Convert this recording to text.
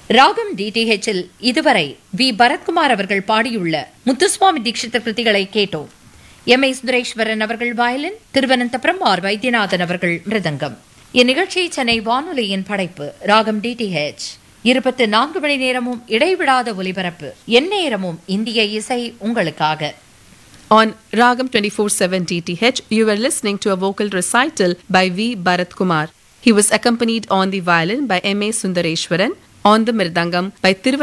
ராகம் டிடிஹெச்சில் இதுவரை வி பரத்குமார் அவர்கள் பாடியுள்ள முத்துசுவாமி தீட்சித கிருதிகளை கேட்டோம் எம் ஏ சுந்தரேஸ்வரன் அவர்கள் வயலின் திருவனந்தபுரம் ஆர் வைத்தியநாதன் அவர்கள் மிருதங்கம் இந்நிகழ்ச்சி சென்னை வானொலியின் படைப்பு ராகம் டிடிஹெச் இருபத்தி நான்கு மணி நேரமும் இடைவிடாத ஒலிபரப்பு எந்நேரமும் இந்திய இசை உங்களுக்காக On Ragam 24/7 DTH, you were listening to a vocal recital by V. Bharat Kumar. He was accompanied on the violin by M. A. Sundareshwaran, on the mirdangam by Thiruvananthapuram